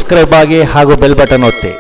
subscribe ಆಗಿ ಹಾಗೂ bell button ಒತ್ತಿ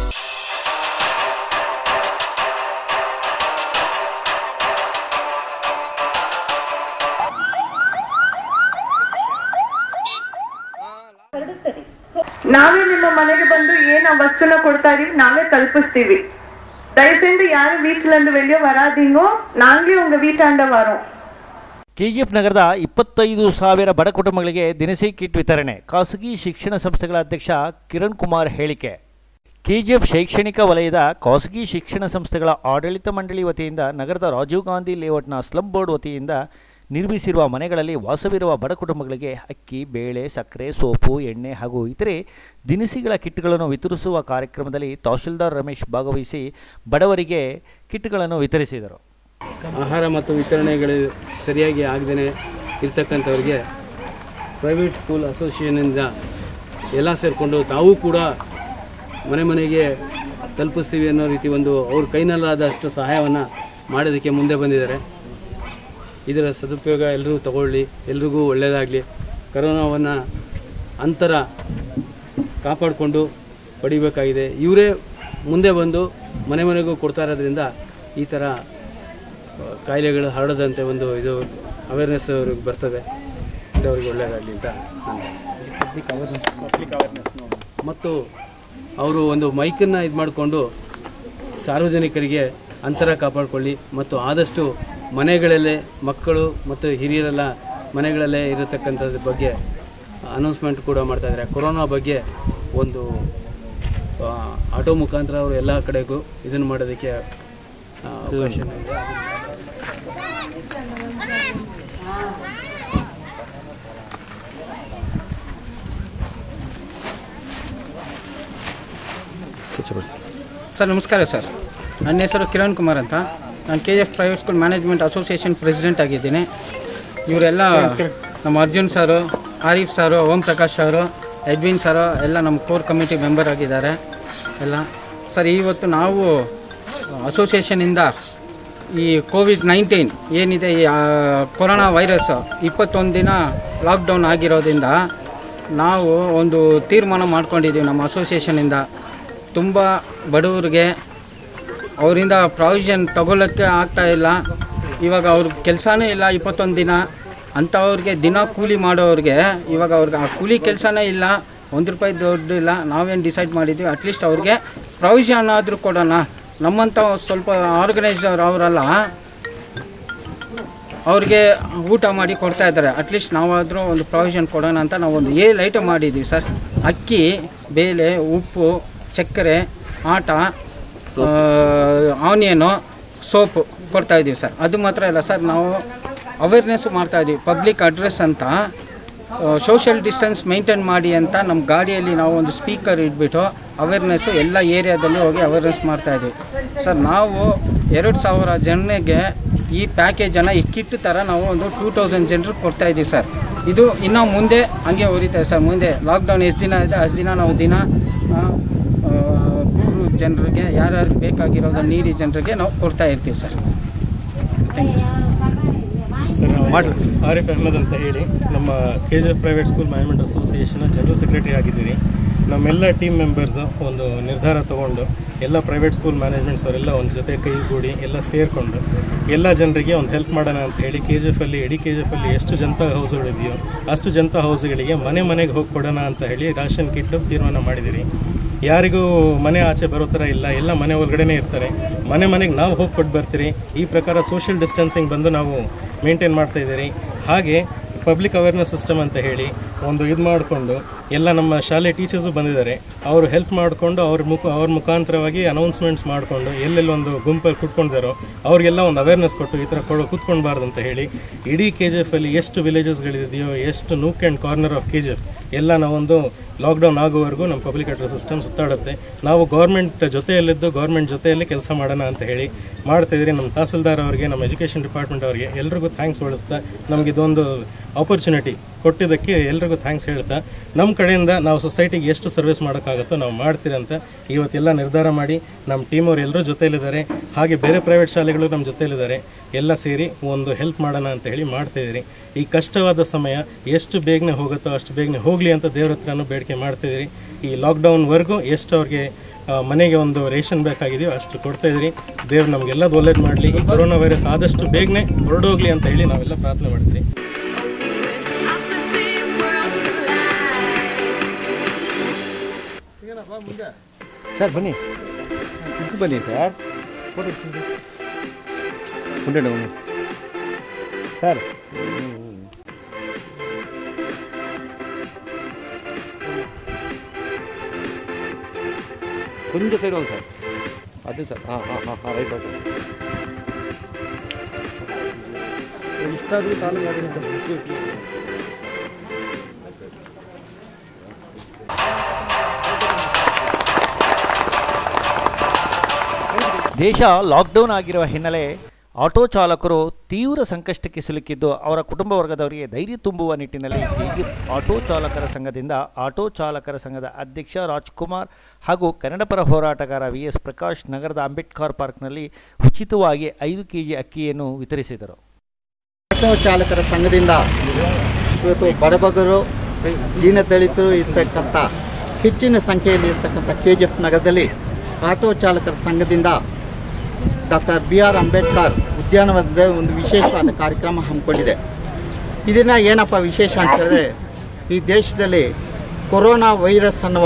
ನಾವೇ ನಿಮ್ಮ ಮನೆಗೆ ಬಂದು ಏನ್ ಆ ವಸ್ತುನ ಕೊಡ್ತಾ ಇದೀವಿ ನಾವೇ ತಲುಪಿಸ್ತೀವಿ தயவுசெய்து யாரும் வீட்டுல இருந்து வெளியே வராதீங்க நாங்களே உங்க வீட்டாண்ட வரோம் ಕೆಜಿಎಫ್ ನಗರದ ಇಪ್ಪತ್ತೈದು ಸಾವಿರ ಬಡ ಕುಟುಂಬಗಳಿಗೆ ದಿನಸಿ ಕಿಟ್ ವಿತರಣೆ ಖಾಸಗಿ ಶಿಕ್ಷಣ ಸಂಸ್ಥೆಗಳ ಅಧ್ಯಕ್ಷ ಕಿರಣ್ ಕುಮಾರ್ ಹೇಳಿಕೆ ಕೆಜಿಎಫ್ ಶೈಕ್ಷಣಿಕ ವಲಯದ ಖಾಸಗಿ ಶಿಕ್ಷಣ ಸಂಸ್ಥೆಗಳ ಆಡಳಿತ ಮಂಡಳಿ ವತಿಯಿಂದ ನಗರದ ರಾಜೀವ್ ಗಾಂಧಿ ಲೇಔಟ್ನ ಸ್ಲಂ ಬೋರ್ಡ್ ವತಿಯಿಂದ ನಿರ್ಮಿಸಿರುವ ಮನೆಗಳಲ್ಲಿ ವಾಸವಿರುವ ಬಡ ಕುಟುಂಬಗಳಿಗೆ ಅಕ್ಕಿ ಬೇಳೆ ಸಕ್ಕರೆ ಸೋಪು ಎಣ್ಣೆ ಹಾಗೂ ಇತರೆ ದಿನಸಿಗಳ ಕಿಟ್ಗಳನ್ನು ವಿತರಿಸುವ ಕಾರ್ಯಕ್ರಮದಲ್ಲಿ ತಹಶೀಲ್ದಾರ್ ರಮೇಶ್ ಭಾಗವಹಿಸಿ ಬಡವರಿಗೆ ಕಿಟ್ಗಳನ್ನು ವಿತರಿಸಿದರು ಆಹಾರ ಮತ್ತು ವಿತರಣೆಗಳು ಸರಿಯಾಗಿ ಆಗದೇ ಇರ್ತಕ್ಕಂಥವ್ರಿಗೆ ಪ್ರೈವೇಟ್ ಸ್ಕೂಲ್ ಅಸೋಸಿಯೇಷನಿಂದ ಎಲ್ಲ ಸೇರಿಕೊಂಡು ತಾವೂ ಕೂಡ ಮನೆ ಮನೆಗೆ ತಲುಪಿಸ್ತೀವಿ ಅನ್ನೋ ರೀತಿ ಒಂದು ಅವ್ರ ಕೈನಲ್ಲಾದಷ್ಟು ಸಹಾಯವನ್ನು ಮಾಡೋದಕ್ಕೆ ಮುಂದೆ ಬಂದಿದ್ದಾರೆ ಇದರ ಸದುಪಯೋಗ ಎಲ್ಲರೂ ತಗೊಳ್ಳಿ ಎಲ್ರಿಗೂ ಒಳ್ಳೆಯದಾಗಲಿ ಕರೋನಾವನ್ನು ಅಂತರ ಕಾಪಾಡಿಕೊಂಡು ಪಡಿಬೇಕಾಗಿದೆ ಇವರೇ ಮುಂದೆ ಬಂದು ಮನೆ ಮನೆಗೂ ಕೊಡ್ತಾ ಇರೋದ್ರಿಂದ ಈ ಥರ ಆ, ಕಾಯಿಲೆಗಳು ಹರಡದಂತೆ ಒಂದು ಇದು ಅವೇರ್ನೆಸ್ ಅವ್ರಿಗೆ ಬರ್ತದೆ ಇದು ಅವ್ರಿಗೆ ಒಳ್ಳೆಯದಾಗಲಿ ಅಂತ ನನ್ನ ಮತ್ತು ಅವರು ಒಂದು ಮೈಕನ್ನು ಇದು ಮಾಡಿಕೊಂಡು ಸಾರ್ವಜನಿಕರಿಗೆ ಅಂತರ ಕಾಪಾಡಿಕೊಳ್ಳಿ ಮತ್ತು ಆದಷ್ಟು ಮನೆಗಳಲ್ಲೇ ಮಕ್ಕಳು ಮತ್ತು ಹಿರಿಯರೆಲ್ಲ ಮನೆಗಳಲ್ಲೇ ಇರತಕ್ಕಂಥದ್ರ ಬಗ್ಗೆ ಅನೌನ್ಸ್ಮೆಂಟ್ ಕೂಡ ಮಾಡ್ತಾಯಿದ್ದಾರೆ ಕೊರೋನಾ ಬಗ್ಗೆ ಒಂದು ಆ, ಆಟೋ ಮುಖಾಂತರ ಅವರು ಎಲ್ಲ ಕಡೆಗೂ ಇದನ್ನು ಮಾಡೋದಕ್ಕೆ ಆ, ಅವಕಾಶ ಇದೆ ಸರ್ ನಮಸ್ಕಾರ ಸರ್ ನನ್ನ ಹೆಸರು ಕಿರಣ್ ಕುಮಾರ್ ಅಂತ ನಾನು K F private school management association president ಆಗಿದ್ದೀನಿ ಇವರೆಲ್ಲ ನಮ್ಮ ಅರ್ಜುನ್ ಸರು ಆರಿಫ್ ಸರು ಓಂ ಪ್ರಕಾಶ್ ಅವರು ಎಡ್ವಿನ್ ಸರು ಎಲ್ಲ ನಮ್ಮ ಕೋರ್ ಕಮಿಟಿ ಮೆಂಬರ್ ಆಗಿದ್ದಾರೆ ಎಲ್ಲ ಸರ್ ಇವತ್ತು ನಾವು ಅಸೋಸಿಯೇಷನಿಂದ ಈ ಕೋವಿಡ್ ನೈನ್ಟೀನ್ ಏನಿದೆ ಈ ಆ, ಕೊರೋನಾ ವೈರಸ್ ಇಪ್ಪತ್ತೊಂದು ದಿನ ಲಾಕ್ಡೌನ್ ಆಗಿರೋದ್ರಿಂದ ನಾವು ಒಂದು ತೀರ್ಮಾನ ಮಾಡ್ಕೊಂಡಿದ್ದೀವಿ ನಮ್ಮ ಅಸೋಸಿಯೇಷನಿಂದ ತುಂಬ ಬಡವರಿಗೆ ಅವರಿಂದ ಪ್ರಾವಿಷನ್ ತಗೊಳ್ಳೋಕ್ಕೆ ಆಗ್ತಾ ಇಲ್ಲ ಇವಾಗ ಅವ್ರಿಗೆ ಕೆಲಸನೇ ಇಲ್ಲ ಇಪ್ಪತ್ತೊಂದು ದಿನ ಅಂಥವ್ರಿಗೆ ದಿನ ಕೂಲಿ ಮಾಡೋರಿಗೆ ಇವಾಗ ಅವ್ರಿಗೆ ಆ ಕೂಲಿ ಕೆಲಸನೇ ಇಲ್ಲ ಒಂದು ರೂಪಾಯಿ ದುಡ್ಡು ಇಲ್ಲ ನಾವೇನು ಡಿಸೈಡ್ ಮಾಡಿದ್ವಿ ಅಟ್ಲೀಸ್ಟ್ ಅವ್ರಿಗೆ ಪ್ರಾವಿಷನ್ ಆದರೂ ಕೊಡೋಣ ನಮ್ಮಂಥ ಸ್ವಲ್ಪ ಆರ್ಗನೈಸರ್ ಅವರೆಲ್ಲ ಅವ್ರಿಗೆ ಊಟ ಮಾಡಿ ಕೊಡ್ತಾ ಇದ್ದಾರೆ ಅಟ್ಲೀಸ್ಟ್ ನಾವಾದರೂ ಒಂದು ಪ್ರಾವಿಷನ್ ಕೊಡೋಣ ಅಂತ ನಾವು ಒಂದು ಏಳು ಐಟಮ್ ಮಾಡಿದ್ದೀವಿ ಸರ್ ಅಕ್ಕಿ ಬೇಳೆ ಉಪ್ಪು ಚಕ್ಕೆರೆ ಆಟ ಆನಿಯನು ಸೋಪು ಕೊಡ್ತಾ ಇದ್ದೀವಿ ಸರ್ ಅದು ಮಾತ್ರ ಇಲ್ಲ ಸರ್ ನಾವು ಅವೇರ್ನೆಸ್ಸು ಮಾಡ್ತಾ ಇದ್ದೀವಿ ಪಬ್ಲಿಕ್ ಅಡ್ರೆಸ್ ಅಂತ ಸೋಷಿಯಲ್ ಡಿಸ್ಟೆನ್ಸ್ ಮೇಂಟೈನ್ ಮಾಡಿ ಅಂತ ನಮ್ಮ ಗಾಡಿಯಲ್ಲಿ ನಾವು ಒಂದು ಸ್ಪೀಕರ್ ಇಟ್ಬಿಟ್ಟು ಅವೇರ್ನೆಸ್ಸು ಎಲ್ಲ ಏರಿಯಾದಲ್ಲಿ ಹೋಗಿ ಅವೇರ್ನೆಸ್ ಮಾಡ್ತಾ ಇದ್ದೀವಿ ಸರ್ ನಾವು ಎರಡು ಸಾವಿರ ಜನರಿಗೆ ಈ ಪ್ಯಾಕೇಜನ್ನು ಈ ಕಿಟ್ ಥರ ನಾವು ಒಂದು ಟೂ ತೌಸಂಡ್ ಜನರಿಗೆ ಕೊಡ್ತಾ ಇದ್ದೀವಿ ಸರ್ ಇದು ಇನ್ನೂ ಮುಂದೆ ಹಂಗೆ ಉರಿತಾರೆ ಸರ್ ಮುಂದೆ ಲಾಕ್ಡೌನ್ ಎಷ್ಟು ದಿನ ಇದೆ ಅಷ್ಟು ದಿನ ನಾವು ದಿನ ಆ, ಆ, ಬೂರು ಜನರಿಗೆ ಯಾರ್ಯಾರು ಬೇಕಾಗಿರೋದು ನೀಡಿ ಜನರಿಗೆ ನಾವು ಕೊಡ್ತಾ ಇರ್ತೀವಿ sir thank you sir sir Arif Ahmed ಅಂತ ಹೇಳಿ ನಮ್ಮ K G F private school management association general secretary ಆಗಿದ್ದೀನಿ ನಮ್ಮೆಲ್ಲ ಟೀಮ್ ಮೆಂಬರ್ಸು ಒಂದು ನಿರ್ಧಾರ ತಗೊಂಡು ಎಲ್ಲ ಪ್ರೈವೇಟ್ ಸ್ಕೂಲ್ ಮ್ಯಾನೇಜ್ಮೆಂಟ್ಸ್ ಅವರೆಲ್ಲ ಒಂದು ಜೊತೆ ಕೈಗೂಡಿ ಎಲ್ಲ ಸೇರಿಕೊಂಡು ಎಲ್ಲ ಜನರಿಗೆ ಒಂದು ಹೆಲ್ಪ್ ಮಾಡೋಣ ಅಂತ ಹೇಳಿ ಕೆ ಜಿ ಎಫಲ್ಲಿ ಇಡೀ ಕೆ ಜಿ ಎಫಲ್ಲಿ ಎಷ್ಟು ಜನತಾ ಹೌಸ್ಗಳಿದೆಯೋ ಅಷ್ಟು ಜನತಾ ಹೌಸ್ಗಳಿಗೆ ಮನೆ ಮನೆಗೆ ಹೋಗಿ ಕೊಡೋಣ ಅಂತ ಹೇಳಿ ರಾಷನ್ ಕಿಟ್ ತೀರ್ಮಾನ ಮಾಡಿದ್ದೀರಿ ಯಾರಿಗೂ ಮನೆ ಆಚೆ ಬರೋ ಥರ ಇಲ್ಲ ಎಲ್ಲ ಮನೆ ಒಳಗಡೆನೇ ಇರ್ತಾರೆ ಮನೆ ಮನೆಗೆ ನಾವು ಹೋಗಿ ಕೊಟ್ಟು ಬರ್ತೀರಿ ಈ ಪ್ರಕಾರ ಸೋಷಿಯಲ್ ಡಿಸ್ಟೆನ್ಸಿಂಗ್ ಬಂದು ನಾವು ಮೇಂಟೈನ್ ಮಾಡ್ತಾ ಇದ್ದೀರಿ ಹಾಗೆ ಪಬ್ಲಿಕ್ ಅವೇರ್ನೆಸ್ ಸಿಸ್ಟಮ್ ಅಂತ ಹೇಳಿ ಒಂದು ಇದು ಮಾಡಿಕೊಂಡು ಎಲ್ಲ ನಮ್ಮ ಶಾಲೆ ಟೀಚರ್ಸು ಬಂದಿದ್ದಾರೆ ಅವರು ಹೆಲ್ಪ್ ಮಾಡಿಕೊಂಡು ಅವ್ರ ಮುಖ ಅವ್ರ ಮುಖಾಂತರವಾಗಿ ಅನೌನ್ಸ್ಮೆಂಟ್ಸ್ ಮಾಡಿಕೊಂಡು ಎಲ್ಲೆಲ್ಲಿ ಒಂದು ಗುಂಪಲ್ಲಿ ಕುತ್ಕೊಂಡಿದ್ದಾರೋ ಅವ್ರಿಗೆಲ್ಲ ಒಂದು ಅವೇರ್ನೆಸ್ ಕೊಟ್ಟು ಈ ಥರ ಕೊಡು ಕೂತ್ಕೊಳ್ಬಾರ್ದು ಅಂತ ಹೇಳಿ ಇಡೀ ಕೆ ಜಿ ಎಫಲ್ಲಿ ಎಷ್ಟು ವಿಲೇಜಸ್ಗಳಿದೆಯೋ ಎಷ್ಟು nook and corner of K G F ಎಲ್ಲ ನಾವೊಂದು ಲಾಕ್ಡೌನ್ ಆಗೋವರೆಗೂ ನಮ್ಮ ಪಬ್ಲಿಕ್ ಅಡ್ರೆಸ್ ಸಿಸ್ಟಮ್ ಸುತ್ತಾಡುತ್ತೆ ನಾವು ಗೌರ್ಮೆಂಟ್ ಜೊತೆಯಲ್ಲಿದ್ದು ಗೌರ್ಮೆಂಟ್ ಜೊತೆಯಲ್ಲಿ ಕೆಲಸ ಮಾಡೋಣ ಅಂತ ಹೇಳಿ ಮಾಡ್ತಾಯಿದ್ರಿ ನಮ್ಮ ತಹಸೀಲ್ದಾರ್ ಅವರಿಗೆ ನಮ್ಮ ಎಜುಕೇಷನ್ ಡಿಪಾರ್ಟ್ಮೆಂಟ್ ಅವರಿಗೆ ಎಲ್ರಿಗೂ ಥ್ಯಾಂಕ್ಸ್ ಹೊಳಿಸ್ತಾ ನಮಗೆ ಇದೊಂದು ಆಪರ್ಚುನಿಟಿ ಕೊಟ್ಟಿದ್ದಕ್ಕೆ ಎಲ್ರಿಗೂ ಥ್ಯಾಂಕ್ಸ್ ಹೇಳ್ತಾ ನಮ್ಮ ಕಡೆಯಿಂದ ನಾವು ಸೊಸೈಟಿಗೆ ಎಷ್ಟು ಸರ್ವಿಸ್ ಮಾಡೋಕ್ಕಾಗುತ್ತೋ ನಾವು ಮಾಡ್ತೀರಂತ ಇವತ್ತೆಲ್ಲ ನಿರ್ಧಾರ ಮಾಡಿ ನಮ್ಮ ಟೀಮ್ ಅವ್ರು ಎಲ್ಲರೂ ಜೊತೆಯಲ್ಲಿದ್ದಾರೆ ಹಾಗೆ ಬೇರೆ ಪ್ರೈವೇಟ್ ಶಾಲೆಗಳು ನಮ್ಮ ಜೊತೆಯಲ್ಲಿದ್ದಾರೆ ಎಲ್ಲ ಸೇರಿ ಒಂದು ಹೆಲ್ಪ್ ಮಾಡೋಣ ಅಂತ ಹೇಳಿ ಮಾಡ್ತಾಯಿದ್ದೀರಿ ಈ ಕಷ್ಟವಾದ ಸಮಯ ಎಷ್ಟು ಬೇಗನೆ ಹೋಗುತ್ತೋ ಅಷ್ಟು ಬೇಗನೆ ಹೋಗಲಿ ಅಂತ ದೇವ್ರ ಹತ್ರನೂ ಬೇಡಿಕೆ ಮಾಡ್ತಾಯಿದ್ದೀರಿ ಈ ಲಾಕ್ಡೌನ್ವರೆಗೂ ಎಷ್ಟು ಅವ್ರಿಗೆ ಆ, ಮನೆಗೆ ಒಂದು ರೇಷನ್ ಬೇಕಾಗಿದೆಯೋ ಅಷ್ಟು ಕೊಡ್ತಾ ಇದ್ರಿ ದೇವ್ರು ನಮಗೆಲ್ಲದು ಒಳ್ಳೇದು ಮಾಡಲಿ ಈ ಕೊರೋನಾ ವೈರಸ್ ಆದಷ್ಟು ಬೇಗನೆ ಹೊರಡೋಗ್ಲಿ ಅಂತ ಹೇಳಿ ನಾವೆಲ್ಲ ಪ್ರಾರ್ಥನೆ ಮಾಡ್ತೀವಿ ಸರ್ ಬನ್ನಿ ಇದಕ್ಕೆ ಬನ್ನಿ ಸರ್ ಫೋಟೋ ಉಂಟು ಬನ್ನಿ ಸರ್ ಕೊಂಚ ಸೈಡ್ ಒಂದು ಸರ್ ಅದೇ ಸರ್ ಹಾಂ ಹಾಂ ಹಾಂ ಹಾಂ ರೈಟ್ ಓಕೆ ಇಷ್ಟಾದರೂ ತಾಲೂಕು ದೇಶ ಲಾಕ್ಡೌನ್ ಆಗಿರುವ ಹಿನ್ನೆಲೆ ಆಟೋ ಚಾಲಕರು ತೀವ್ರ ಸಂಕಷ್ಟಕ್ಕೆ ಸಿಲುಕಿದ್ದು ಅವರ ಕುಟುಂಬ ವರ್ಗದವರಿಗೆ ಧೈರ್ಯ ತುಂಬುವ ನಿಟ್ಟಿನಲ್ಲಿ ಕೆಜಿಎಫ್ ಆಟೋ ಚಾಲಕರ ಸಂಘದಿಂದ ಆಟೋ ಚಾಲಕರ ಸಂಘದ ಅಧ್ಯಕ್ಷ ರಾಜ್ಕುಮಾರ್ ಹಾಗೂ ಕನ್ನಡಪರ ಹೋರಾಟಗಾರ ವಿ ಎಸ್ ಪ್ರಕಾಶ್ ನಗರದ ಅಂಬೇಡ್ಕರ್ ಪಾರ್ಕ್ನಲ್ಲಿ ಉಚಿತವಾಗಿ ಐದು ಕೆಜಿ ಅಕ್ಕಿಯನ್ನು ವಿತರಿಸಿದರು ಆಟೋ ಚಾಲಕರ ಸಂಘದಿಂದ ಇವತ್ತು ಬಡಬಗರು ದೀನದಲಿತರು ಇರ್ತಕ್ಕಂಥ ಹೆಚ್ಚಿನ ಸಂಖ್ಯೆಯಲ್ಲಿ ಇರ್ತಕ್ಕಂಥ ಕೆ ಜಿ ಎಫ್ ನಗರದಲ್ಲಿ ಆಟೋ ಚಾಲಕರ ಸಂಘದಿಂದ ಡಾಕ್ಟರ್ ಬಿ ಆರ್ ಅಂಬೇಡ್ಕರ್ ಉದ್ಯಾನವನದ ಒಂದು ವಿಶೇಷವಾದ ಕಾರ್ಯಕ್ರಮ ಹಮ್ಮಿಕೊಂಡಿದೆ ಇದನ್ನು ಏನಪ್ಪ ವಿಶೇಷ ಅಂತ ಹೇಳಿದ್ರೆ ಈ ದೇಶದಲ್ಲಿ ಕೊರೋನಾ ವೈರಸ್ ಅನ್ನುವ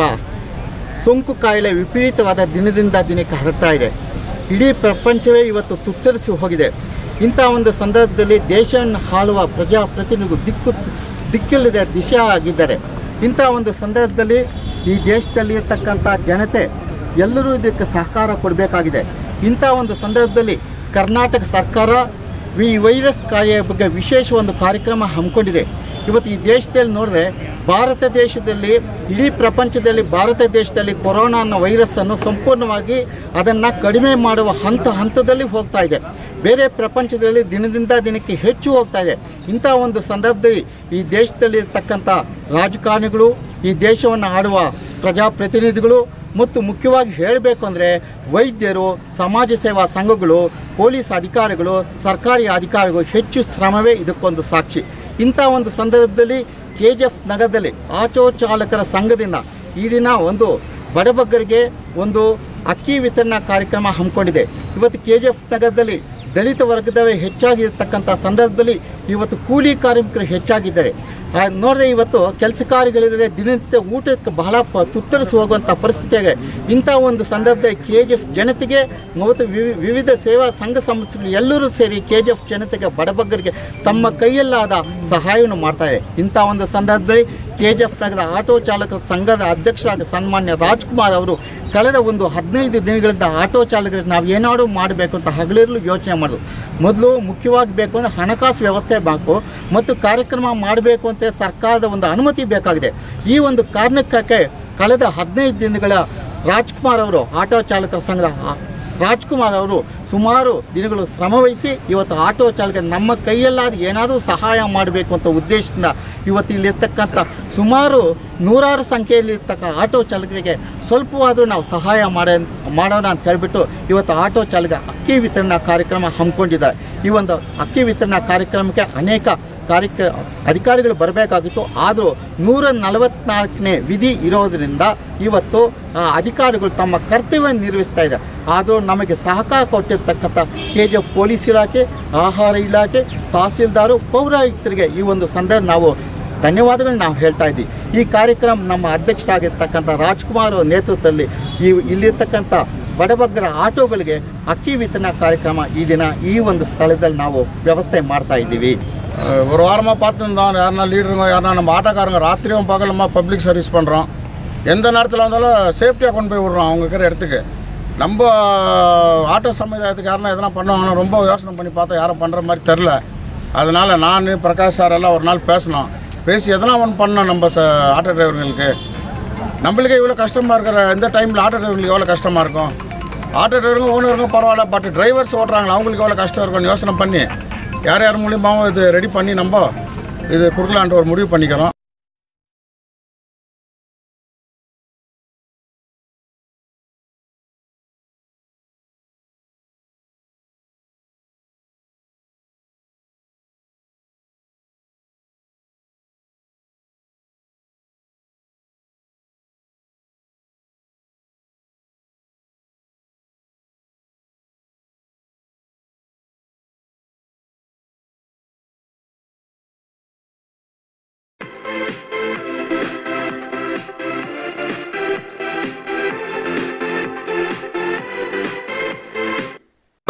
ಸೋಂಕು ಕಾಯಿಲೆ ವಿಪರೀತವಾದ ದಿನದಿಂದ ದಿನಕ್ಕೆ ಹರಡ್ತಾ ಇದೆ ಇಡೀ ಪ್ರಪಂಚವೇ ಇವತ್ತು ತುತ್ತರಿಸಿ ಹೋಗಿದೆ ಇಂಥ ಒಂದು ಸಂದರ್ಭದಲ್ಲಿ ದೇಶವನ್ನು ಆಳುವ ಪ್ರಜಾಪ್ರತಿನಿಧಿಗಳು ದಿಕ್ಕು ದಿಕ್ಕಿಲ್ಲದೆ ದಿಶೆ ಆಗಿದ್ದಾರೆ ಇಂಥ ಒಂದು ಸಂದರ್ಭದಲ್ಲಿ ಈ ದೇಶದಲ್ಲಿ ಇರ್ತಕ್ಕಂಥ ಜನತೆ ಎಲ್ಲರೂ ಇದಕ್ಕೆ ಸಹಕಾರ ಕೊಡಬೇಕಾಗಿದೆ ಇಂಥ ಒಂದು ಸಂದರ್ಭದಲ್ಲಿ ಕರ್ನಾಟಕ ಸರ್ಕಾರ ಈ ವೈರಸ್ ಕಾಯಿಲೆಯ ಬಗ್ಗೆ ವಿಶೇಷ ಒಂದು ಕಾರ್ಯಕ್ರಮ ಹಮ್ಮಿಕೊಂಡಿದೆ ಇವತ್ತು ಈ ದೇಶದಲ್ಲಿ ನೋಡಿದ್ರೆ ಭಾರತ ದೇಶದಲ್ಲಿ ಇಡೀ ಪ್ರಪಂಚದಲ್ಲಿ ಭಾರತ ದೇಶದಲ್ಲಿ ಕೊರೋನಾ ಅನ್ನೋ ವೈರಸ್ಸನ್ನು ಸಂಪೂರ್ಣವಾಗಿ ಅದನ್ನು ಕಡಿಮೆ ಮಾಡುವ ಹಂತ ಹಂತದಲ್ಲಿ ಹೋಗ್ತಾ ಇದೆ ಬೇರೆ ಪ್ರಪಂಚದಲ್ಲಿ ದಿನದಿಂದ ದಿನಕ್ಕೆ ಹೆಚ್ಚು ಹೋಗ್ತಾ ಇದೆ ಇಂಥ ಒಂದು ಸಂದರ್ಭದಲ್ಲಿ ಈ ದೇಶದಲ್ಲಿ ಇರ್ತಕ್ಕಂಥ ರಾಜಕಾರಣಿಗಳು ಈ ದೇಶವನ್ನು ಆಡುವ ಪ್ರಜಾಪ್ರತಿನಿಧಿಗಳು ಮತ್ತು ಮುಖ್ಯವಾಗಿ ಹೇಳಬೇಕು ಅಂದರೆ ವೈದ್ಯರು ಸಮಾಜ ಸೇವಾ ಸಂಘಗಳು ಪೊಲೀಸ್ ಅಧಿಕಾರಿಗಳು ಸರ್ಕಾರಿ ಅಧಿಕಾರಿಗಳು ಹೆಚ್ಚು ಶ್ರಮವೇ ಇದಕ್ಕೊಂದು ಸಾಕ್ಷಿ ಇಂಥ ಒಂದು ಸಂದರ್ಭದಲ್ಲಿ ಕೆ ಜಿ ಎಫ್ ನಗರದಲ್ಲಿ ಆಟೋ ಚಾಲಕರ ಸಂಘದಿಂದ ಈ ದಿನ ಒಂದು ಬಡಬಗ್ಗರಿಗೆ ಒಂದು ಅಕ್ಕಿ ವಿತರಣಾ ಕಾರ್ಯಕ್ರಮ ಹಮ್ಮಿಕೊಂಡಿದೆ ಇವತ್ತು ಕೆ ಜಿ ಎಫ್ ನಗರದಲ್ಲಿ ದಲಿತ ವರ್ಗದವೇ ಹೆಚ್ಚಾಗಿರ್ತಕ್ಕಂಥ ಸಂದರ್ಭದಲ್ಲಿ ಇವತ್ತು ಕೂಲಿ ಕಾರ್ಮಿಕರು ಹೆಚ್ಚಾಗಿದ್ದಾರೆ ಆ, ನೋಡಿದ್ರೆ ಇವತ್ತು ಕೆಲಸ ಕಾರ್ಯಗಳಿದ್ರೆ ದಿನನಿತ್ಯ ಊಟಕ್ಕೆ ಬಹಳ ಪ ತುತ್ತರಿಸಿ ಹೋಗುವಂಥ ಪರಿಸ್ಥಿತಿ ಆಗಿದೆ ಇಂಥ ಒಂದು ಸಂದರ್ಭದಲ್ಲಿ ಕೆ ಜಿ ಎಫ್ ಜನತೆಗೆ ಮತ್ತು ವಿವಿ- ವಿವಿಧ ಸೇವಾ ಸಂಘ ಸಂಸ್ಥೆಗಳು ಎಲ್ಲರೂ ಸೇರಿ ಕೆ ಜಿ ಎಫ್ ಜನತೆಗೆ ಬಡಬಗ್ಗರಿಗೆ ತಮ್ಮ ಕೈಯಲ್ಲಾದ ಸಹಾಯವನ್ನು ಮಾಡ್ತಾರೆ ಇಂಥ ಒಂದು ಸಂದರ್ಭದಲ್ಲಿ ಕೆ ಜಿ ಎಫ್ ನಗರದ ಆಟೋ ಚಾಲಕ ಸಂಘದ ಅಧ್ಯಕ್ಷರಾದ ಸನ್ಮಾನ್ಯ ರಾಜ್ಕುಮಾರ್ ಅವರು ಕಳೆದ ಒಂದು ಹದಿನೈದು ದಿನಗಳಿಂದ ಆಟೋ ಚಾಲಕರಿಗೆ ನಾವು ಏನಾದರೂ ಮಾಡಬೇಕು ಅಂತ ಹಗಲಿರಲು ಯೋಚನೆ ಮಾಡೋದು ಮೊದಲು ಮುಖ್ಯವಾಗಿ ಬೇಕು ಅಂದರೆ ಹಣಕಾಸು ವ್ಯವಸ್ಥೆ ಬೇಕು ಮತ್ತು ಕಾರ್ಯಕ್ರಮ ಮಾಡಬೇಕು ಅಂತ ಸರ್ಕಾರದ ಒಂದು ಅನುಮತಿ ಬೇಕಾಗಿದೆ ಈ ಒಂದು ಕಾರಣಕ್ಕೆ ಕಳೆದ ಹದಿನೈದು ದಿನಗಳ ರಾಜ್ಕುಮಾರ್ ಅವರು ಆಟೋ ಚಾಲಕರ ಸಂಘದ ಆ- ರಾಜ್ಕುಮಾರ್ ಅವರು ಸುಮಾರು ದಿನಗಳು ಶ್ರಮವಹಿಸಿ ಇವತ್ತು ಆಟೋ ಚಾಲಕ ನಮ್ಮ ಕೈಯಲ್ಲಾದ ಏನಾದರೂ ಸಹಾಯ ಮಾಡಬೇಕು ಅಂತ ಉದ್ದೇಶದಿಂದ ಇವತ್ತು ಇಲ್ಲಿರ್ತಕ್ಕಂಥ ಸುಮಾರು ನೂರಾರು ಸಂಖ್ಯೆಯಲ್ಲಿರ್ತಕ್ಕ ಆಟೋ ಚಾಲಕರಿಗೆ ಸ್ವಲ್ಪವಾದರೂ ನಾವು ಸಹಾಯ ಮಾಡ ಮಾಡೋಣ ಅಂತ ಹೇಳಿಬಿಟ್ಟು ಇವತ್ತು ಆಟೋ ಚಾಲಕ ಅಕ್ಕಿ ವಿತರಣಾ ಕಾರ್ಯಕ್ರಮ ಹಮ್ಮಿಕೊಂಡಿದ್ದಾರೆ ಈ ಒಂದು ಅಕ್ಕಿ ವಿತರಣಾ ಕಾರ್ಯಕ್ರಮಕ್ಕೆ ಅನೇಕ ಕಾರ್ಯಕ್ರ ಅಧಿಕಾರಿಗಳು ಬರಬೇಕಾಗಿತ್ತು ಆದರೂ ನೂರ ನಲವತ್ನಾಲ್ಕನೇ ವಿಧಿ ಇರೋದರಿಂದ ಇವತ್ತು ಆ ಅಧಿಕಾರಿಗಳು ತಮ್ಮ ಕರ್ತವ್ಯ ನಿರ್ವಹಿಸ್ತಾ ಇದ್ದಾರೆ ಆದರೂ ನಮಗೆ ಸಹಕಾರ ಕೊಟ್ಟಿರ್ತಕ್ಕಂಥ ಕೆ ಜಿ ಎಫ್ ಪೊಲೀಸ್ ಇಲಾಖೆ ಆಹಾರ ಇಲಾಖೆ ತಹಸೀಲ್ದಾರು ಪೌರಾಯುಕ್ತರಿಗೆ ಈ ಒಂದು ಸಂದರ್ಭ ನಾವು ಧನ್ಯವಾದಗಳು ನಾವು ಹೇಳ್ತಾ ಇದ್ದೀವಿ ಈ ಕಾರ್ಯಕ್ರಮ ನಮ್ಮ ಅಧ್ಯಕ್ಷರಾಗಿರ್ತಕ್ಕಂಥ ರಾಜ್ಕುಮಾರ್ ಅವ್ರ ನೇತೃತ್ವದಲ್ಲಿ ಈ ಇಲ್ಲಿರ್ತಕ್ಕಂಥ ಬಡಬಗ್ಗರ ಆಟೋಗಳಿಗೆ ಅಕ್ಕಿ ವಿತರಣಾ ಕಾರ್ಯಕ್ರಮ ಈ ದಿನ ಈ ಒಂದು ಸ್ಥಳದಲ್ಲಿ ನಾವು ವ್ಯವಸ್ಥೆ ಮಾಡ್ತಾ ಇದ್ದೀವಿ அஹ் ஒரு வாரமாக பார்த்துருந்தோம் யாருனா லீடருங்க யாருனா நம்ம ஆட்டோக்காரங்க ராத்திரியும் பகலுமா பப்ளிக் சர்வீஸ் பண்ணுறோம் எந்த நேரத்தில் வந்தாலும் சேஃப்டியாக கொண்டு போய் விட்றோம் அவங்க இருக்கிற இடத்துக்கு நம்ம ஆட்டோ சமுதாயத்துக்கு யாருனா எதனா பண்ணுவாங்கன்னா ரொம்ப யோசனை பண்ணி பார்த்தா யாரும் பண்ணுற மாதிரி தெரில அதனால் நான் பிரகாஷ் சார் எல்லாம் ஒரு நாள் பேசினோம் பேசி எதனா ஒன்று பண்ணோம் நம்ம ச ஆட்டோ டிரைவருங்களுக்கு நம்மளுக்கே இவ்வளோ கஷ்டமாக இருக்கிற இந்த டைமில் ஆட்டோ டிரைவர்களுக்கு எவ்வளோ கஷ்டமாக இருக்கும் ஆட்டோ டிரைவருங்க ஓனருங்க பரவாயில்ல பட் டிரைவர்ஸ் ஓட்டுறாங்களா அவங்களுக்கு எவ்வளோ கஷ்டம் இருக்கும்னு யோசனை பண்ணி யார் யார் மூலியமாகவும் இது ரெடி பண்ணி நம்ம இது கொடுக்கலான்ட்டு ஒரு முடிவு பண்ணிக்கிறோம்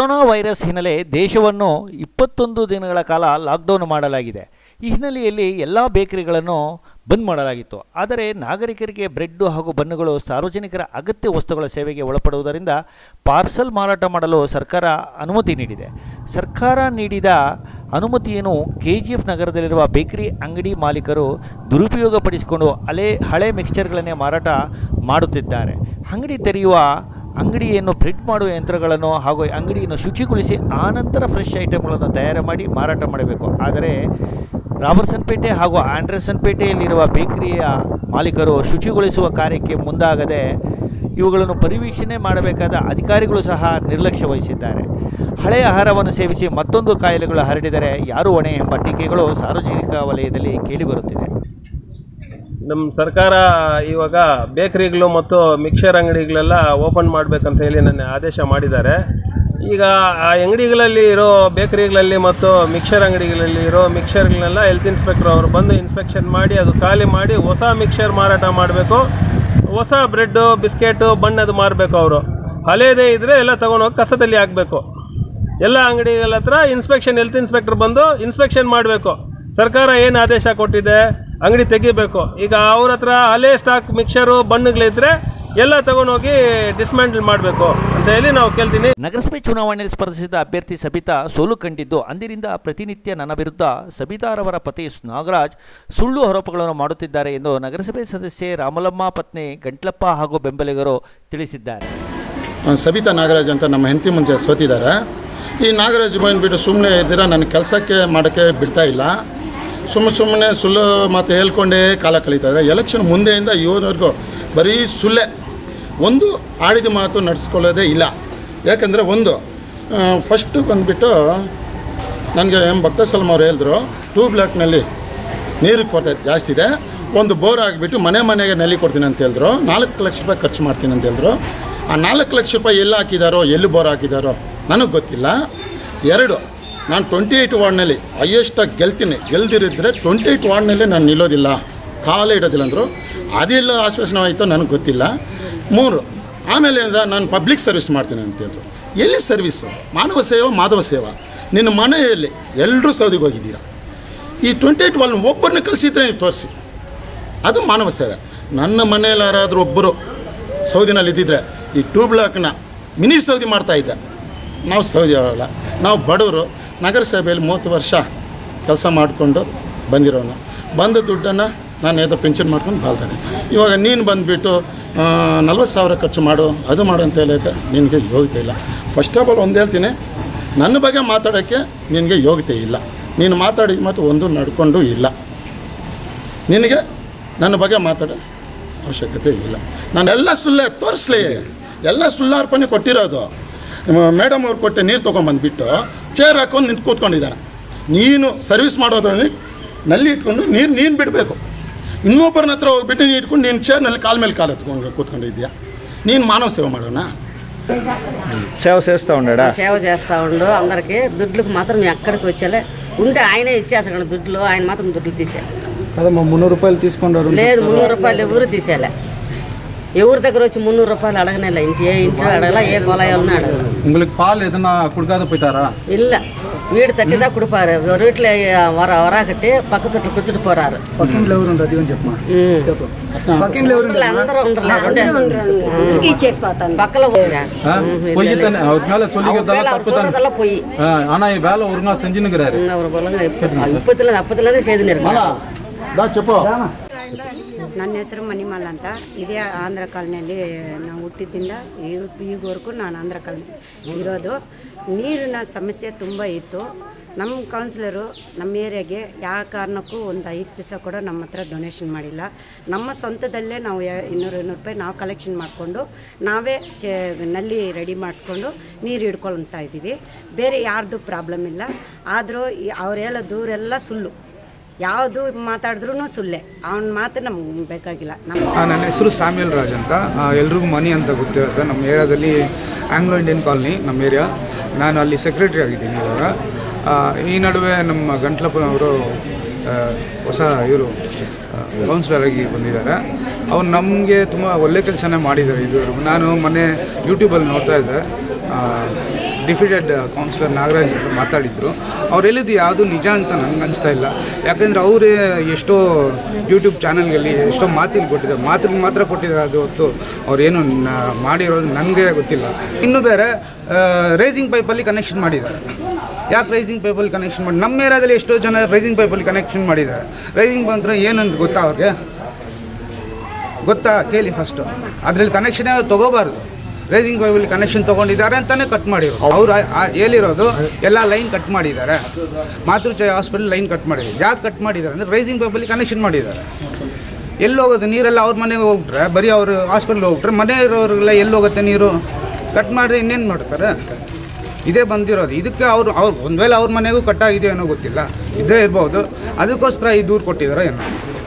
ಕೊರೋನಾ ವೈರಸ್ ಹಿನ್ನೆಲೆ ದೇಶವನ್ನು ಇಪ್ಪತ್ತೊಂದು ದಿನಗಳ ಕಾಲ ಲಾಕ್ಡೌನ್ ಮಾಡಲಾಗಿದೆ ಈ ಹಿನ್ನೆಲೆಯಲ್ಲಿ ಎಲ್ಲ ಬೇಕರಿಗಳನ್ನು ಬಂದ್ ಮಾಡಲಾಗಿತ್ತು ಆದರೆ ನಾಗರಿಕರಿಗೆ ಬ್ರೆಡ್ಡು ಹಾಗೂ ಬನ್ನುಗಳು ಸಾರ್ವಜನಿಕರ ಅಗತ್ಯ ವಸ್ತುಗಳ ಸೇವೆಗೆ ಒಳಪಡುವುದರಿಂದ ಪಾರ್ಸಲ್ ಮಾರಾಟ ಮಾಡಲು ಸರ್ಕಾರ ಅನುಮತಿ ನೀಡಿದೆ ಸರ್ಕಾರ ನೀಡಿದ ಅನುಮತಿಯನ್ನು ಕೆ ಜಿ ಎಫ್ ನಗರದಲ್ಲಿರುವ ಬೇಕರಿ ಅಂಗಡಿ ಮಾಲೀಕರು ದುರುಪಯೋಗಪಡಿಸಿಕೊಂಡು ಹಳೆ ಹಳೆ ಮಿಕ್ಸ್ಚರ್ಗಳನ್ನೇ ಮಾರಾಟ ಮಾಡುತ್ತಿದ್ದಾರೆ ಅಂಗಡಿ ತೆರೆಯುವ ಅಂಗಡಿಯನ್ನು ಬ್ರೆಡ್ ಮಾಡುವ ಯಂತ್ರಗಳನ್ನು ಹಾಗೂ ಅಂಗಡಿಯನ್ನು ಶುಚಿಗೊಳಿಸಿ ಆನಂತರ ಫ್ರೆಶ್ ಐಟಮ್ಗಳನ್ನು ತಯಾರು ಮಾಡಿ ಮಾರಾಟ ಮಾಡಬೇಕು ಆದರೆ ರಾಬರ್ಸನ್ಪೇಟೆ ಹಾಗೂ ಆಂಡ್ರಸನ್ಪೇಟೆಯಲ್ಲಿರುವ ಬೇಕರಿಯ ಮಾಲೀಕರು ಶುಚಿಗೊಳಿಸುವ ಕಾರ್ಯಕ್ಕೆ ಮುಂದಾಗದೆ ಇವುಗಳನ್ನು ಪರಿವೀಕ್ಷಣೆ ಮಾಡಬೇಕಾದ ಅಧಿಕಾರಿಗಳು ಸಹ ನಿರ್ಲಕ್ಷ್ಯ ವಹಿಸಿದ್ದಾರೆ ಹಳೆಯ ಆಹಾರವನ್ನು ಸೇವಿಸಿ ಮತ್ತೊಂದು ಕಾಯಿಲೆಗಳು ಹರಡಿದರೆ ಯಾರು ಹೊಣೆ ಎಂಬ ಟೀಕೆಗಳು ಸಾರ್ವಜನಿಕ ವಲಯದಲ್ಲಿ ಕೇಳಿಬರುತ್ತಿದೆ ನಮ್ಮ ಸರ್ಕಾರ ಇವಾಗ ಬೇಕರಿಗಳು ಮತ್ತು ಮಿಕ್ಸರ್ ಅಂಗಡಿಗಳೆಲ್ಲ ಓಪನ್ ಮಾಡಬೇಕಂತ ಹೇಳಿ ನನ್ನ ಆದೇಶ ಮಾಡಿದ್ದಾರೆ ಈಗ ಆ ಅಂಗಡಿಗಳಲ್ಲಿ ಇರೋ ಬೇಕರಿಗಳಲ್ಲಿ ಮತ್ತು ಮಿಕ್ಸರ್ ಅಂಗಡಿಗಳಲ್ಲಿ ಇರೋ ಮಿಕ್ಸರ್ಗಳನ್ನೆಲ್ಲ ಹೆಲ್ತ್ ಇನ್ಸ್ಪೆಕ್ಟರ್ ಅವರು ಬಂದು ಇನ್ಸ್ಪೆಕ್ಷನ್ ಮಾಡಿ ಅದು ಖಾಲಿ ಮಾಡಿ ಹೊಸ ಮಿಕ್ಸರ್ ಮಾರಾಟ ಮಾಡಬೇಕು ಹೊಸ ಬ್ರೆಡ್ಡು ಬಿಸ್ಕೆಟು ಬಣ್ಣದು ಮಾರಬೇಕು ಅವರು ಹಳೇದೇ ಇದ್ದರೆ ಎಲ್ಲ ತೊಗೊಂಡೋಗಿ ಕಸದಲ್ಲಿ ಹಾಕಬೇಕು ಎಲ್ಲ ಅಂಗಡಿಗಳ ಹತ್ರ ಇನ್ಸ್ಪೆಕ್ಷನ್ ಹೆಲ್ತ್ ಇನ್ಸ್ಪೆಕ್ಟರ್ ಬಂದು ಇನ್ಸ್ಪೆಕ್ಷನ್ ಮಾಡಬೇಕು ಸರ್ಕಾರ ಏನು ಆದೇಶ ಕೊಟ್ಟಿದೆ ಅಂಗಡಿ ತೆಗಿಬೇಕು ಈಗ ಅವ್ರ ಹತ್ರ ಹಳೆ ಸ್ಟಾಕ್ ಮಿಕ್ಸರು ಬಣ್ಣಗಳಿದ್ರೆ ಎಲ್ಲ ತಗೊಂಡೋಗಿ ಡಿಸ್ಮ್ಯಾಂಟಲ್ ಮಾಡಬೇಕು ಅಂತ ಹೇಳಿ ನಾವು ಕೇಳ್ತೀನಿ ನಗರಸಭೆ ಚುನಾವಣೆಯಲ್ಲಿ ಸ್ಪರ್ಧಿಸಿದ ಅಭ್ಯರ್ಥಿ ಸಬಿತಾ ಸೋಲು ಕಂಡಿದ್ದು ಅಂದಿನಿಂದ ಪ್ರತಿನಿತ್ಯ ನನ್ನ ವಿರುದ್ಧ ಸಬಿತಾರವರ ಪತಿ ನಾಗರಾಜ್ ಸುಳ್ಳು ಆರೋಪಗಳನ್ನು ಮಾಡುತ್ತಿದ್ದಾರೆ ಎಂದು ನಗರಸಭೆ ಸದಸ್ಯೆ ರಾಮಲಮ್ಮ ಪತ್ನಿ ಗಂಟ್ಲಪ್ಪ ಹಾಗೂ ಬೆಂಬಲಿಗರು ತಿಳಿಸಿದ್ದಾರೆ ಸಬಿತಾ ನಾಗರಾಜ್ ಅಂತ ನಮ್ಮ ಹೆಂಡತಿ ಮುಂಚೆ ಸೋತಿದ್ದಾರೆ ಈ ನಾಗರಾಜ್ ಬಂದುಬಿಟ್ಟು ಸುಮ್ಮನೆ ಇದ್ದೀರ ನನ್ನ ಕೆಲಸಕ್ಕೆ ಮಾಡೋಕ್ಕೆ ಬಿಡ್ತಾ ಇಲ್ಲ ಸುಮ್ಮನೆ ಸುಮ್ಮನೆ ಸುಳ್ಳು ಮಾತು ಹೇಳ್ಕೊಂಡೇ ಕಾಲ ಕಳೀತಾ ಇದ್ದಾರೆ ಎಲೆಕ್ಷನ್ ಮುಂದೆಯಿಂದ ಇವನವರೆಗೂ ಬರೀ ಸುಳ್ಳೆ ಒಂದು ಆಡಿದ ಮಾತು ನಡೆಸ್ಕೊಳ್ಳೋದೇ ಇಲ್ಲ ಯಾಕಂದರೆ ಒಂದು ಫಸ್ಟು ಬಂದುಬಿಟ್ಟು ನನಗೆ ಎಂ ಭಕ್ತಸಲಂ ಅವ್ರು ಹೇಳಿದ್ರು ಟೂ ಬ್ಲಾಕ್ನಲ್ಲಿ ನೀರು ಕೊರತೆ ಜಾಸ್ತಿ ಇದೆ ಒಂದು ಬೋರ್ ಆಗಿಬಿಟ್ಟು ಮನೆ ಮನೆಗೆ ನಲ್ಲಿ ಕೊಡ್ತೀನಿ ಅಂತ ಹೇಳಿದ್ರು ನಾಲ್ಕು ಲಕ್ಷ ರೂಪಾಯಿ ಖರ್ಚು ಮಾಡ್ತೀನಿ ಅಂತ ಹೇಳಿದ್ರು ಆ ನಾಲ್ಕು ಲಕ್ಷ ರೂಪಾಯಿ ಎಲ್ಲಿ ಹಾಕಿದಾರೋ ಎಲ್ಲಿ ಬೋರ್ ಹಾಕಿದಾರೋ ನನಗೆ ಗೊತ್ತಿಲ್ಲ ಎರಡು ನಾನು ಟ್ವೆಂಟಿ ಏಯ್ಟ್ ವಾರ್ಡ್ನಲ್ಲಿ ಹೈಯೆಸ್ಟಾಗಿ ಗೆಲ್ತೀನಿ ಗೆಲ್ದಿರಿದ್ರೆ ಟ್ವೆಂಟಿ ಏಯ್ಟ್ ವಾರ್ಡ್ನಲ್ಲಿ ನಾನು ನಿಲ್ಲೋದಿಲ್ಲ ಕಾಲೇ ಇಡೋದಿಲ್ಲ ಅಂದರು ಅದೆಲ್ಲ ಆಶ್ವಾಸನೆ ಆಯಿತು ನನಗೆ ಗೊತ್ತಿಲ್ಲ ಮೂರು ಆಮೇಲೆ ಏನಿದೆ ನಾನು ಪಬ್ಲಿಕ್ ಸರ್ವಿಸ್ ಮಾಡ್ತೀನಿ ಅಂತ ಹೇಳಿದ್ರು ಎಲ್ಲಿ ಸರ್ವಿಸು ಮಾನವ ಸೇವಾ ಮಾಧವ ಸೇವಾ ನಿನ್ನ ಮನೆಯಲ್ಲಿ ಎಲ್ಲರೂ ಸೌದಿಗೆ ಹೋಗಿದ್ದೀರಾ ಈ ಟ್ವೆಂಟಿ ಏಯ್ಟ್ ವಾಲ್ ಒಬ್ಬರನ್ನ ಕಳಿಸಿದ್ರೆ ನೀವು ತೋರಿಸಿ ಅದು ಮಾನವ ಸೇವೆ ನನ್ನ ಮನೆಯಲ್ಲಿ ಯಾರಾದರೂ ಒಬ್ಬರು ಸೌದಿನಲ್ಲಿ ಇದ್ದಿದ್ರೆ ಈ ಟೂ ಬ್ಲಾಕ್ನ ಮಿನಿ ಸೌದಿ ಮಾಡ್ತಾ ಇದ್ದೆ ನಾವು ಸೌದಿ ಅವರಲ್ಲ ನಾವು ಬಡವರು ನಗರಸಭೆಯಲ್ಲಿ ಮೂವತ್ತು ವರ್ಷ ಕೆಲಸ ಮಾಡಿಕೊಂಡು ಬಂದಿರೋನು ಬಂದ ದುಡ್ಡನ್ನು ನಾನು ಏదో ಪೆನ್ಷನ್ ಮಾಡ್ಕೊಂಡು ಬಾಳ್ತಾನೆ ಇವಾಗ ನೀನು ಬಂದುಬಿಟ್ಟು ನಲ್ವತ್ತು ಸಾವಿರ ಖರ್ಚು ಮಾಡು ಅದು ಮಾಡು ಅಂತ ಹೇಳೋಕ್ಕೆ ನಿನಗೆ ಯೋಗ್ಯತೆ ಇಲ್ಲ ಫಸ್ಟ್ ಆಫ್ ಆಲ್ ಒಂದು ಹೇಳ್ತೀನಿ ನನ್ನ ಬಗ್ಗೆ ಮಾತಾಡೋಕ್ಕೆ ನಿನಗೆ ಯೋಗ್ಯತೆ ಇಲ್ಲ ನೀನು ಮಾತಾಡಿದ ಮಾತು ಒಂದು ನಡ್ಕೊಂಡು ಇಲ್ಲ ನಿನಗೆ ನನ್ನ ಬಗ್ಗೆ ಮಾತಾಡೋ ಅವಶ್ಯಕತೆ ಇಲ್ಲ ನಾನೆಲ್ಲ ಸುಳ್ಳೇ ತೋರಿಸ್ಲಿ ಎಲ್ಲ ಸುಳ್ಳಾರ್ಪಣೆ ಕೊಟ್ಟಿರೋದು ಮೇಡಮ್ ಅವ್ರು ಕೊಟ್ಟೆ ನೀರು ತೊಗೊಂಬಂದ್ಬಿಟ್ಟು ಚೇರ್ ಹಾಕೊಂಡು ನಿಂತು ಕೂತ್ಕೊಂಡಿದ್ದಾನೆ ನೀನು ಸರ್ವಿಸ್ ಮಾಡೋದ್ರಲ್ಲಿ ನಲ್ಲಿ ಇಟ್ಕೊಂಡು ನೀರು ನೀನು ಬಿಡಬೇಕು ಇನ್ನೊಬ್ಬರನ್ನ ಹತ್ರ ಹೋಗ್ಬಿಟ್ಟು ನೀನು ಇಟ್ಕೊಂಡು ನೀನು ಚೇರ್ನಲ್ಲಿ ಕಾಲ ಮೇಲೆ ಕಾಲು ಎತ್ಕೊಂಡು కూర్చుండిద్యా నేను మానవ సేవ ಮಾಡೋಣ సేవ చేస్తూ ఉన్నాడా సేవ చేస్తూ ఉండు అందరికి దుడ్లకు మాత్రం ఎక్కడికి వచ్చేలే ఉంటే ఆయనే ఇచ్చేసాడు దుడ్లు ఆయన మాత్రం దుడ్లు తీసేయాలి అదమ్మా మున్నూరు రూపాయలు తీసుకుంటారు లేదు మున్నూరు రూపాయలు ఎవరు తీసేయాలి ఎవరి దగ్గర వచ్చి మున్నూరు రూపాయలు అడగనేలా ఇంటి ఏ ఇంట్లో అడగల ఏ కొలాయాలని అడగల உங்களுக்கு பால் எதுனா கொடுக்காத போயிட்டாரா இல்ல வீடு தட்டி தான் கொடுப்பாரு ஒரு வீட்டில் வர வரா கட்டி பக்கத்து வீட்டில் கொடுத்துட்டு போறாரு పక్కింట్లో ఎవరు ఉండదు అని చెప్పమా పక్కింట్లో ఎవరు ఉండలే, అందరూ ఉండలే ఇచ్చేసిపోతాను పక్కలో பொய் தானே அவர் மேல சொல்லிக்கிறதெல்லாம் தப்பு தானே சொல்றதெல்லாம் போய் ஆ, ஆனா ఈ வேலை ஒழுங்கா செஞ்சுன்னுக்கிறாரு அவர் போலங்க இப்பத்துல அப்பத்துல தான் செய்து దా చెప్పు ನನ್ನ ಹೆಸರು ಮಣಿಮಾಲ ಅಂತ ಇದೇ ಆಂಧ್ರ ಕಾಲನಿಯಲ್ಲಿ ನಾವು ಹುಟ್ಟಿದ್ದಿಂದ ಈಗ ಈಗವರೆಗೂ ನಾನು ಆಂಧ್ರ ಕಾಲನಿ ಇರೋದು ನೀರಿನ ಸಮಸ್ಯೆ ತುಂಬ ಇತ್ತು ನಮ್ಮ ಕೌನ್ಸಿಲರು ನಮ್ಮ ಏರಿಯಾಗೆ ಯಾವ ಕಾರಣಕ್ಕೂ ಒಂದು ಐದು ಪೈಸೆ ಕೂಡ ನಮ್ಮ ಹತ್ರ ಡೊನೇಷನ್ ಮಾಡಿಲ್ಲ ನಮ್ಮ ಸ್ವಂತದಲ್ಲೇ ನಾವು ಎ- ಇನ್ನೂರು ಇನ್ನೂರು ರೂಪಾಯಿ ನಾವು ಕಲೆಕ್ಷನ್ ಮಾಡಿಕೊಂಡು ನಾವೇ ಚೆ ನಲ್ಲಿ ರೆಡಿ ಮಾಡಿಸ್ಕೊಂಡು ನೀರು ಹಿಡ್ಕೊಳ್ತಾ ಇದ್ದೀವಿ ಬೇರೆ ಯಾರ್ದು ಪ್ರಾಬ್ಲಮ್ ಇಲ್ಲ ಆದರೂ ಅವ್ರು ಹೇಳೋ ದೂರೆಲ್ಲ ಸುಳ್ಳು ಯಾವುದು ಮಾತಾಡಿದ್ರೂ ಸುಳ್ಳೆ ಅವನ ಮಾತು ನಮ್ಗೆ ಬೇಕಾಗಿಲ್ಲ ನಮ್ಮ ಆ, ನನ್ನ ಹೆಸರು ಸ್ಯಾಮ್ಯಲ್ ರಾಜ್ ಅಂತ ಆ, ಎಲ್ರಿಗೂ ಮನಿ ಅಂತ ಗೊತ್ತಿರುತ್ತೆ ನಮ್ಮ ಏರಿಯಾದಲ್ಲಿ ಆಂಗ್ಲೋ ಇಂಡಿಯನ್ ಕಾಲನಿ ನಮ್ಮ ಏರಿಯಾ ನಾನು ಅಲ್ಲಿ ಸೆಕ್ರೆಟ್ರಿ ಆಗಿದ್ದೀನಿ ಇವಾಗ ಆ, ಈ ನಡುವೆ ನಮ್ಮ ಗಂಟ್ಲಪ್ಪನವರು ಆ, ಹೊಸ ಇವರು ಕೌನ್ಸಿಲರ್ ಆಗಿ ಬಂದಿದ್ದಾರೆ ಅವ್ರು ನಮಗೆ ತುಂಬ ಒಳ್ಳೆ ಕೆಲಸನೇ ಮಾಡಿದ್ದಾರೆ ಇದುವರೆಗೂ ನಾನು ಮೊನ್ನೆ ಯೂಟ್ಯೂಬಲ್ಲಿ ನೋಡ್ತಾ ಇದ್ದೆ ಆ, ಡಿಫಿಟೆಡ್ ಕೌನ್ಸಿಲರ್ ನಾಗರಾಜ್ ಅವರು ಮಾತಾಡಿದ್ರು ಅವ್ರು ಹೇಳಿದ್ದು ಯಾವುದು ನಿಜ ಅಂತ ನನಗೆ ಅನಿಸ್ತಾ ಇಲ್ಲ ಯಾಕೆಂದರೆ ಅವರೇ ಎಷ್ಟೋ ಯೂಟ್ಯೂಬ್ ಚಾನಲ್ಗಳಲ್ಲಿ ಎಷ್ಟೋ ಮಾತಿಗೆ ಕೊಟ್ಟಿದ್ದಾರೆ ಮಾತಿಗೆ ಮಾತ್ರ ಕೊಟ್ಟಿದ್ದಾರೆ ಅದು ಹೊತ್ತು ಅವ್ರೇನು ನ- ಮಾಡಿರೋದು ನನಗೆ ಗೊತ್ತಿಲ್ಲ ಇನ್ನು ಬೇರೆ ರೈಸಿಂಗ್ ಪೈಪಲ್ಲಿ ಕನೆಕ್ಷನ್ ಮಾಡಿದ್ದಾರೆ ಯಾಕೆ ರೈಸಿಂಗ್ ಪೈಪಲ್ಲಿ ಕನೆಕ್ಷನ್ ಮಾಡಿ ನಮ್ಮ ಏರಿಯಾದಲ್ಲಿ ಎಷ್ಟೋ ಜನ ರೈಸಿಂಗ್ ಪೈಪಲ್ಲಿ ಕನೆಕ್ಷನ್ ಮಾಡಿದ್ದಾರೆ ರೈಸಿಂಗ್ ಬಂದರೆ ಏನಂತ ಗೊತ್ತಾ ಅವ್ರಿಗೆ ಗೊತ್ತಾ ಕೇಳಿ ಫಸ್ಟು ಅದರಲ್ಲಿ ಕನೆಕ್ಷನ್ ತೊಗೋಬಾರ್ದು ರೈಸಿಂಗ್ ಪೈಪಲ್ಲಿ ಕನೆಕ್ಷನ್ ತೊಗೊಂಡಿದ್ದಾರೆ ಅಂತಲೇ ಕಟ್ ಮಾಡಿರೋದು ಅವ್ರು ಆ- ಆ- ಹೇಳಿರೋದು ಎಲ್ಲ ಲೈನ್ ಕಟ್ ಮಾಡಿದ್ದಾರೆ ಮಾತೃಚಾಯ ಹಾಸ್ಪಿಟಲ್ ಲೈನ್ ಕಟ್ ಮಾಡಿದ್ದಾರೆ ಯಾಕೆ ಕಟ್ ಮಾಡಿದ್ದಾರೆ ಅಂದರೆ ರೈಸಿಂಗ್ ಪೈಪಲ್ಲಿ ಕನೆಕ್ಷನ್ ಮಾಡಿದ್ದಾರೆ ಎಲ್ಲಿ ಹೋಗೋದು ನೀರೆಲ್ಲ ಅವ್ರ ಮನೆಗೆ ಹೋಗ್ಬಿಟ್ರೆ ಬರೀ ಅವರು ಹಾಸ್ಪಿಟ್ಲ್ ಹೋಗ್ಬಿಟ್ರೆ ಮನೆ ಇರೋರಿಗೆಲ್ಲ ಎಲ್ಲಿ ಹೋಗುತ್ತೆ ನೀರು ಕಟ್ ಮಾಡಿದ್ರೆ ಇನ್ನೇನು ಮಾಡ್ತಾರೆ ಇದೇ ಬಂದಿರೋದು ಇದಕ್ಕೆ ಅವರು ಅವ್ರು ಒಂದು ವೇಳೆ ಅವ್ರ ಮನೆಗೂ ಕಟ್ಟಾಗಿದೆ ಅನ್ನೋ ಗೊತ್ತಿಲ್ಲ ಇದೇ ಇರ್ಬೋದು ಅದಕ್ಕೋಸ್ಕರ ಈ ದೂರು ಕೊಟ್ಟಿದ್ದಾರೆ ಏನೋ